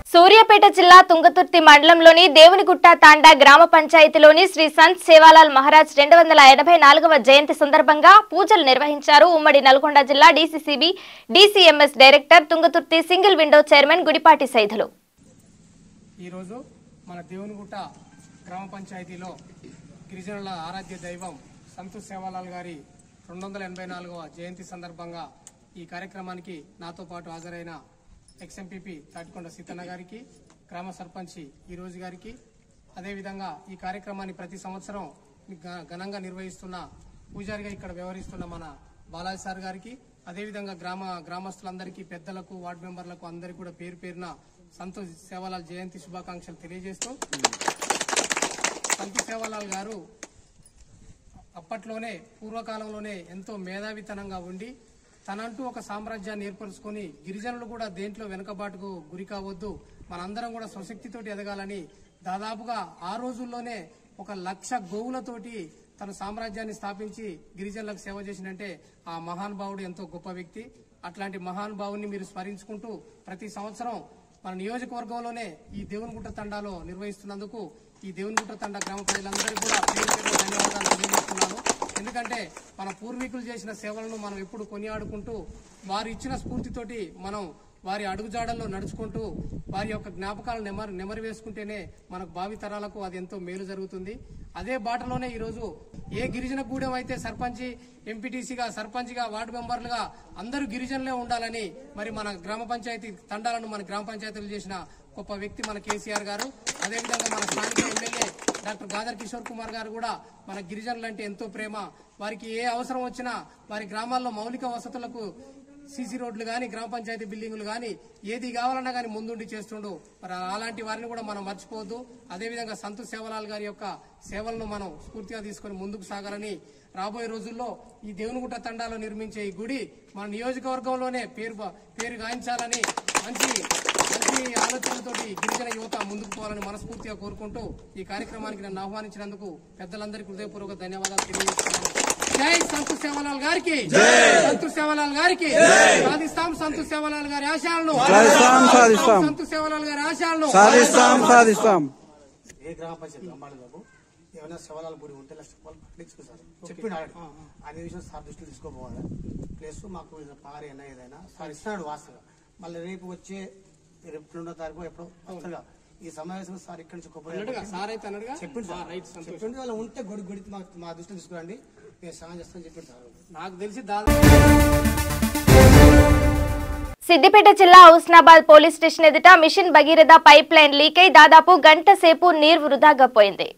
సూర్యాపేట జిల్లా తుంగతుర్తి మండలంలోని దేవునిగుట్ట తాండా గ్రామ పంచాయతీలోని శ్రీ సంత్ సేవాలాల్ మహారాజ్ రెండు వందల ఎనభై నాలుగవ జయంతి సందర్భంగా పూజలు నిర్వహించారు ఉమ్మడి నల్గొండ జిల్లా DCCB DCMS director Thungathurthi single window chairman Gudipati Saidulu ఈరోజు మన దేవునిగుట్ట గ్రామ పంచాయతీలో గిరిజనుల ఆరాధ్య దైవం సంతోష్ సేవాలాల్ గారి రెండు వందల ఎనభై నాలుగవ జయంతి సందర్భంగా ఈ కార్యక్రమానికి నాతో పాటు హాజరైన ఎక్స్ఎంపీపీ తాటికొండ సీతన్న గారికి గ్రామ సర్పంచి ఈరోజు గారికి అదేవిధంగా ఈ కార్యక్రమాన్ని ప్రతి సంవత్సరం ఘ- ఘనంగా నిర్వహిస్తున్న పూజారిగా ఇక్కడ వ్యవహరిస్తున్న మన బాలాజీ సార్ గారికి అదేవిధంగా గ్రామ గ్రామస్తులందరికీ పెద్దలకు వార్డు మెంబర్లకు అందరికీ కూడా పేరు పేరున సంతోష్ సేవాలాల్ జయంతి శుభాకాంక్షలు తెలియజేస్తూ సంతోష్ సేవాలాల్ గారు అప్పట్లోనే పూర్వకాలంలోనే ఎంతో మేధావితనంగా ఉండి తనంటూ ఒక సామ్రాజ్యాన్ని ఏర్పరచుకొని గిరిజనులు కూడా దేంట్లో వెనుకబాటుకు గురి కావద్దు మనందరం కూడా స్వశక్తితోటి ఎదగాలని దాదాపుగా ఆ రోజుల్లోనే ఒక లక్ష గోవులతోటి తన సామ్రాజ్యాన్ని స్థాపించి గిరిజనులకు సేవ చేసినంటే ఆ మహానుభావుడు ఎంతో గొప్ప వ్యక్తి అట్లాంటి మహానుభావుని మీరు స్మరించుకుంటూ ప్రతి సంవత్సరం మన నియోజకవర్గంలోనే ఈ దేవునిగుట్ట తండాలో నిర్వహిస్తున్నందుకు ఈ దేవునిగుట్ట తండా గ్రామ ప్రజలందరికీ కూడా పేరు పేరున ధన్యవాదాలు తెలియజేస్తున్నాను ఎందుకంటే మన పూర్వీకులు చేసిన సేవలను మనం ఎప్పుడు కొనియాడుకుంటూ వారు ఇచ్చిన స్ఫూర్తితోటి మనం వారి అడుగుజాడల్లో నడుచుకుంటూ వారి యొక్క జ్ఞాపకాలను నెమరు నెమరు వేసుకుంటేనే మనకు భావి తరాలకు అది ఎంతో మేలు జరుగుతుంది అదే బాటలోనే ఈరోజు ఏ గిరిజన గూడెం అయితే సర్పంచి ఎంపీటీసీగా సర్పంచ్గా వార్డు మెంబర్లుగా అందరూ గిరిజనులే ఉండాలని మరి మన గ్రామ పంచాయతీ తండాలను మన గ్రామ పంచాయతీలు చేసిన గొప్ప వ్యక్తి మన కేసీఆర్ గారు అదేవిధంగా మన స్థానిక ఎమ్మెల్యే డాక్టర్ గాదర్ కిషోర్ కుమార్ గారు కూడా మన గిరిజనులంటే ఎంతో ప్రేమ వారికి ఏ అవసరం వచ్చినా వారి గ్రామాల్లో మౌలిక వసతులకు సీసీ రోడ్లు కానీ గ్రామ పంచాయతీ బిల్డింగులు కానీ ఏది కావాలన్నా కానీ ముందుండి చేస్తుండు మరి అలాంటి వారిని కూడా మనం మర్చిపోవద్దు అదేవిధంగా సంతోష్ సేవలాల్ గారి యొక్క సేవలను మనం స్ఫూర్తిగా తీసుకొని ముందుకు సాగాలని రాబోయే రోజుల్లో ఈ దేవునిగుట్ట తండాలో నిర్మించే ఈ గుడి మన నియోజకవర్గంలోనే పేరు బ- పేరు గాయించాలని మంచి మంచి ఆలోచనలతోటి గిరిజన యువత ముందుకు పోవాలని మనస్ఫూర్తిగా కోరుకుంటూ ఈ కార్యక్రమానికి నన్ను ఆహ్వానించినందుకు పెద్దలందరికీ హృదయపూర్వక ధన్యవాదాలు తెలియజేస్తున్నాను జై సంతోష్ సేవలాల్ గారికి సంతోష్ సేవలాల్ గారికి సాధిస్తాం సంతోష్ సేవలాల్ గారి ఆశయాలను సాధిస్తాం, సాధిస్తాం. సంతోష్ సేవలాల్ గారి ఆశయాలను సాధిస్తాం సాధిస్తాం ఏ గ్రామ పంచాయతీ అమ్మాలి బాబు ఏమైనా శివలాల గుడి ఉంటే లక్ష రూపాయలు పట్టించుకో సార్ చెప్పిండు ఆడ అనే విషయం సార్ దృష్టిలో తీసుకోపోవాలి ప్లస్ మాకు ఏదైనా పారి అయినా ఏదైనా సార్ ఇస్తున్నాడు వాస్తవం మళ్ళీ రేపు వచ్చే రేపు రెండో తారీఖు ఎప్పుడో వస్తుందిగా ఈ సమావేశం సార్ ఇక్కడి నుంచి కొబ్బరి అన్నట్టుగా సార్ అయితే అన్నట్టుగా చెప్పిండు ఆ, సార్ రైట్ సంతోష్ చెప్పిండు వాళ్ళు ఉంటే గొడి గొడి మా మా దృష్టిలో తీసుకురండి నేను సాయం చేస్తానని చెప్పిండు సార్ నాకు తెలిసి దాదాపు సిద్దిపేట జిల్లా హుస్నాబాద్ పోలీస్ స్టేషన్ ఎదుట mission Bhagiratha pipeline leak అయి దాదాపు గంట సేపు నీరు వృధాగా పోయింది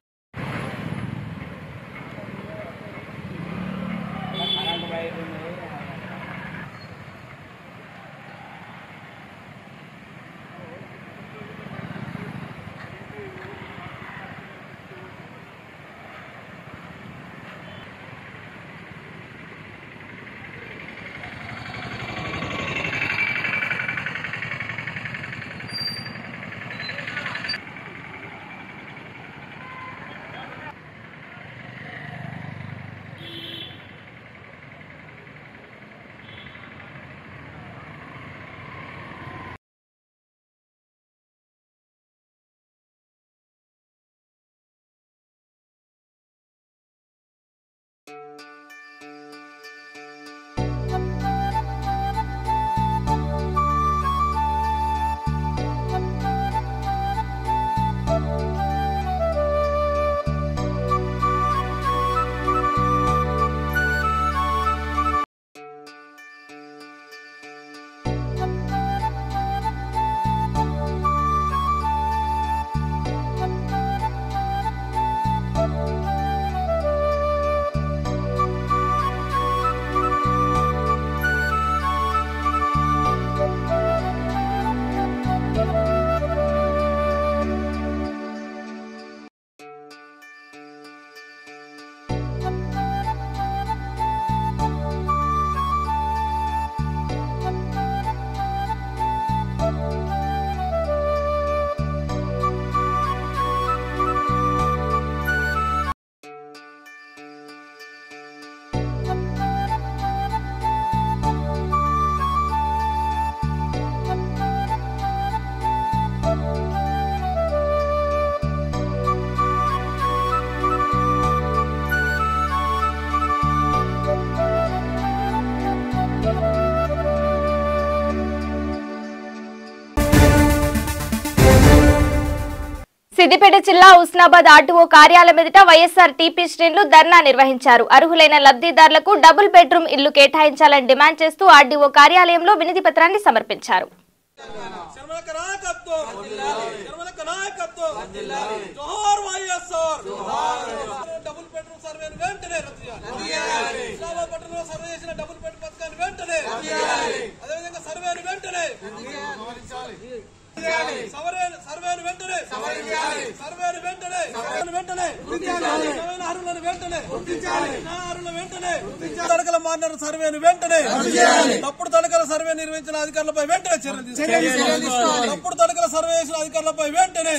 సిద్దిపేట జిల్లా ఉస్నాబాద్ ఆర్టీఓ కార్యాలయం ఎదుట వైఎస్ఆర్ టీపీ శ్రేణులు ధర్నా నిర్వహించారు అర్హులైన లబ్ధిదారులకు డబుల్ బెడ్రూమ్ ఇల్లు కేటాయించాలని డిమాండ్ చేస్తూ ఆర్డీఓ కార్యాలయంలో వినతి పత్రాన్ని సమర్పించారు శర్మలక నాయకత్వం శర్మలక నాయకత్వం జోహార్ వైఎస్ఆర్ డబుల్ బెడ్రూమ్ సర్వేను వెంటనే రద్దు చేయాలి ఇస్లామాబాద్ పట్టణంలో సర్వే చేసిన డబుల్ బెడ్ పథకాన్ని వెంటనే అదేవిధంగా సర్వేను వెంటనే సర్వేను సర్వేను వెంటనే సర్వేను వెంటనే సర్వేను వెంటనే సర్వేను అర్హులను వెంటనే నా అర్హులను వెంటనే తడకల మారిన సర్వేను వెంటనే తప్పుడు తడకల సర్వే నిర్వహించిన అధికారులపై వెంటనే చర్యలు తీసుకోవాలి తప్పుడు తడకల సర్వే చేసిన అధికారులపై వెంటనే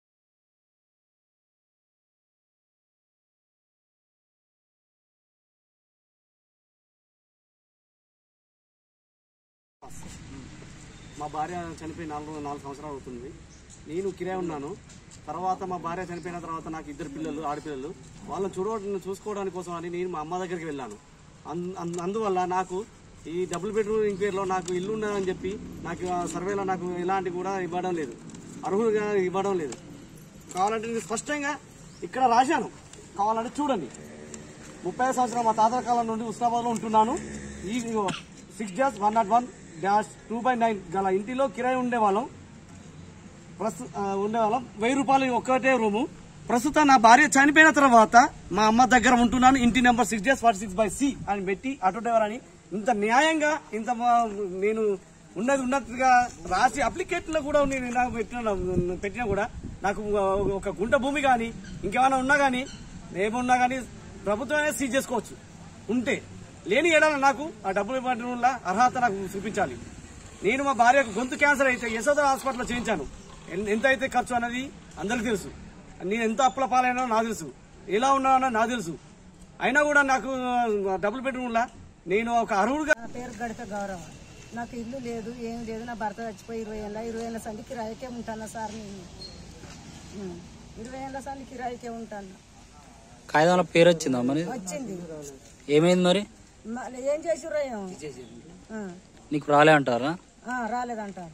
మా భార్య చనిపోయి నాలుగు నాలుగు సంవత్సరాలు అవుతుంది నేను కిరాయి ఉన్నాను తర్వాత మా భార్య చనిపోయిన తర్వాత నాకు ఇద్దరు పిల్లలు ఆడపిల్లలు వాళ్ళని చూడ చూసుకోవడానికి కోసం అని నేను మా అమ్మ దగ్గరికి వెళ్ళాను అన్- అన్- అందువల్ల నాకు ఈ డబుల్ బెడ్రూమ్ ఇంక్వైరీలో నాకు ఇల్లు ఉన్నదని చెప్పి నాకు ఆ సర్వేలో నాకు ఎలాంటి కూడా ఇవ్వడం లేదు అర్హులుగా ఇవ్వడం లేదు కావాలంటే నేను స్పష్టంగా ఇక్కడ రాశాను కావాలంటే చూడండి ముప్పై సంవత్సరాల మా తాతల కాలం నుండి ఉస్మాబాద్లో ఉంటున్నాను ఈ six dash one nought one dash two by nine గల ఇంటిలో కిరాయి ఉండేవాళ్ళం ప్రస్తు ఆ, ఉండేవాళ్ళం వెయ్యి రూపాయలు ఒక్కటే రూము ప్రస్తుతం నా భార్య చనిపోయిన తర్వాత మా అమ్మ దగ్గర ఉంటున్నాను ఇంటి number six dash forty six by C అని పెట్టి ఆటో డ్రైవర్ అని ఇంత న్యాయంగా ఇంత మా- నేను ఉన్నది ఉన్నట్టుగా రాసి అప్లికేషన్ లో కూడా నేను నాకు పెట్టిన పెట్టినా కూడా నాకు ఒక గుంట భూమి కానీ ఇంకేమైనా ఉన్నా కానీ ఏమున్నా కానీ ప్రభుత్వమే సీజ్ చేసుకోవచ్చు ఉంటే లేని ఏడాది నాకు ఆ డబ్బులు ఇవ్వడం వల్ల అర్హత నాకు చూపించాలి నేను మా భార్యకు గొంతు క్యాన్సర్ అయితే యశోద హాస్పిటల్లో చేయించాను ఎన్- ఎంత అయితే ఖర్చు అన్నది అందరికీ తెలుసు నేను ఎంత అప్పుల పాలైనా నాకు తెలుసు ఎలా ఉన్నానో నాకు తెలుసు అయినా కూడా నాకు ఆ, డబుల్ బెడ్రూమ్లా నేను ఒక అర్హుడుగా నా పేరు గడిప గౌరవ నాకు ఇల్లు లేదు ఏం లేదు నా భర్త చచ్చిపోయి ఇరవై ఏళ్ళ ఇరవై ఏళ్ళ సంది కిరాయికే ఉంటాను సార్ నేను ఉం. ఇరవై ఏళ్ళ సంది కిరాయికే ఉంటాను కాగితంలో పేరు వచ్చిందా మరి వచ్చింది ఏమైంది మరి మళ్ళీ ఏం చేసిర్రో ఏమో ఆ. నీకు రాలే అంటారా ఆ, రాలేదంటారు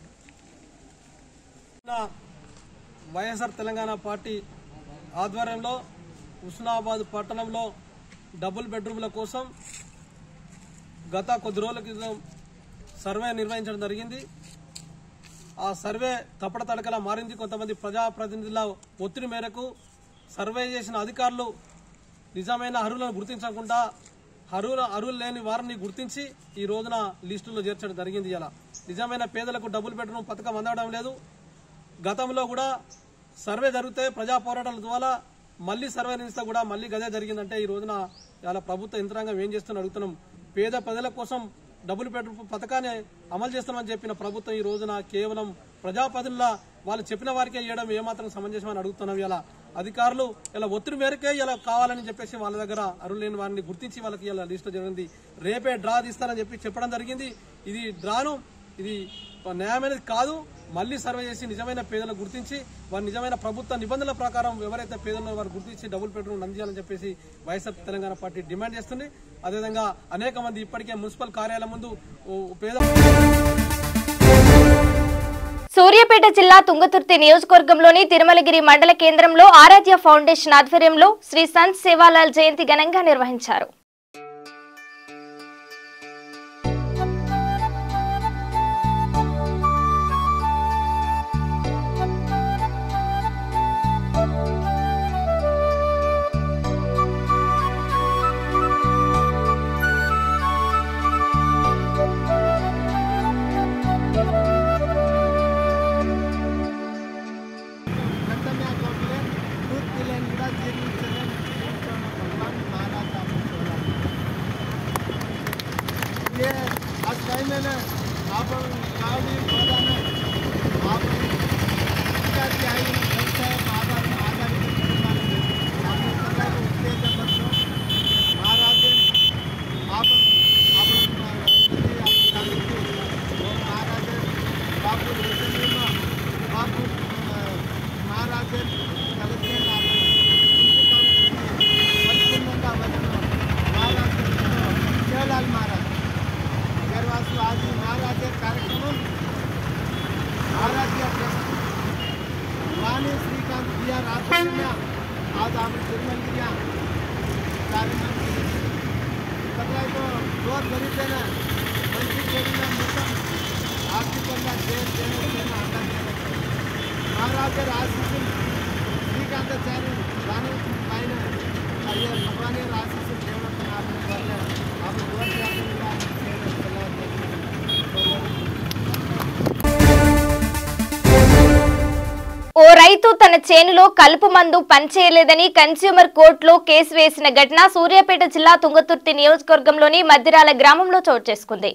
వైఎస్ఆర్ తెలంగాణ పార్టీ ఆధ్వర్యంలో హుస్నాబాద్ పట్టణంలో డబుల్ బెడ్రూమ్ల కోసం గత కొద్ది రోజుల క్రితం సర్వే నిర్వహించడం జరిగింది ఆ సర్వే తప్పడ తడకలా మారింది కొంతమంది ప్రజాప్రతినిధుల ఒత్తిడి మేరకు సర్వే చేసిన అధికారులు నిజమైన అర్హులను గుర్తించకుండా అర్హుల అర్హులు లేని వారిని గుర్తించి ఈ రోజున లిస్టులో చేర్చడం జరిగింది ఇలా నిజమైన పేదలకు డబుల్ బెడ్రూమ్ పథకం అందడం లేదు గతంలో కూడా సర్వే జరిగితే ప్రజా పోరాటాల ద్వారా మళ్ళీ సర్వే నిర్వహిస్తే కూడా మళ్ళీ గదే జరిగిందంటే ఈ రోజున ఇలా ప్రభుత్వ యంత్రాంగం ఏం చేస్తుందో అడుగుతున్నాం పేద ప్రజల కోసం డబుల్ బెడ్రూమ్ పథకాన్ని అమలు చేస్తామని చెప్పిన ప్రభుత్వం ఈ రోజున కేవలం ప్రజాప్రతినిధుల వాళ్ళు చెప్పిన వారికే ఇవ్వడం ఏమాత్రం సమంజసమని అడుగుతున్నాం ఇలా అధికారులు ఇలా ఒత్తిడి మేరకే ఇలా కావాలని చెప్పేసి వాళ్ళ దగ్గర అరువు లేని వారిని గుర్తించి వాళ్ళకి ఇలా లిస్ట్ జరిగింది రేపే డ్రా తీస్తారని చెప్పి చెప్పడం జరిగింది ఇది డ్రాను ఇది న్యాయమైనది కాదు మళ్ళీ సర్వే చేసి నిజమైన పేదలను గుర్తించి వారి నిజమైన ప్రభుత్వ నిబంధనల ప్రకారం ఎవరైతే పేదలను వారు గుర్తించి డబుల్ బెడ్రూమ్ అందించాలని చెప్పేసి వైఎస్ఆర్ తెలంగాణ పార్టీ డిమాండ్ చేస్తుంది అదేవిధంగా అనేక మంది ఇప్పటికే మున్సిపల్ కార్యాలయం ముందు ఓ పేద సూర్యాపేట జిల్లా తుంగతుర్తి నియోజకవర్గంలోని తిరుమలగిరి మండల కేంద్రంలో ఆరాధ్య ఫౌండేషన్ ఆధ్వర్యంలో శ్రీ సంత్ సేవాలాల్ జయంతి ఘనంగా నిర్వహించారు ये आज टाइम में ना आप गाड़ी घोड़ा में आप क्या क्या ही लगता है आधार आधार आपने पता है उसके जब बच्चों महाराज आप आप महाराज बापू बापू महाराज కలిస్తే బతుకున్నంత బతుకు महाराज शिवलाल महाराज गैरवासु आज महाराज कार्यक्रम महाराज वाणी श्रीकांत बिया आज आपण निर्मल घ्या कार्यक्रम तो जोर गरीब ना मंत्री केलेला मुद्दा ఆర్థికంగా చేయడం మహారాజా ఆశీస్సులు శ్రీకాంత చారి కానీ ఆయన అయ్యే భగవానే ఆశీస్సులు చేయడం ఆపణ వల్ల ఆపణ దూరంగా ఓ రైతు తన చేనులో కలుపు మందు పనిచేయలేదని కన్స్యూమర్ కోర్టులో కేసు వేసిన ఘటన సూర్యాపేట జిల్లా తుంగతుర్తి నియోజకవర్గంలోని మద్దిరాల గ్రామంలో చోటు చేసుకుంది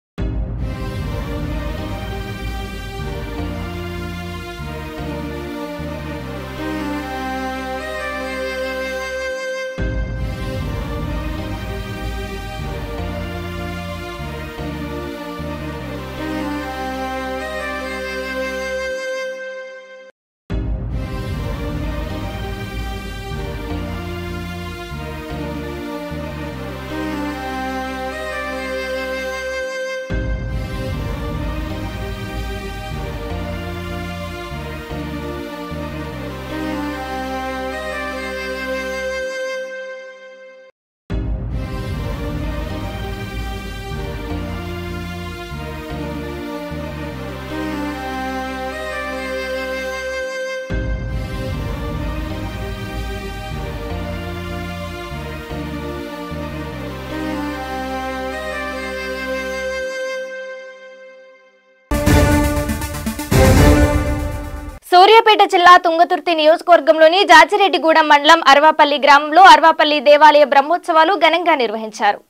సూర్యాపేట జిల్లా తుంగతుర్తి నియోజకవర్గంలోని జాజిరెడ్డిగూడెం మండలం అర్వాపల్లి గ్రామంలో అర్వాపల్లి దేవాలయ బ్రహ్మోత్సవాలు ఘనంగా నిర్వహించారు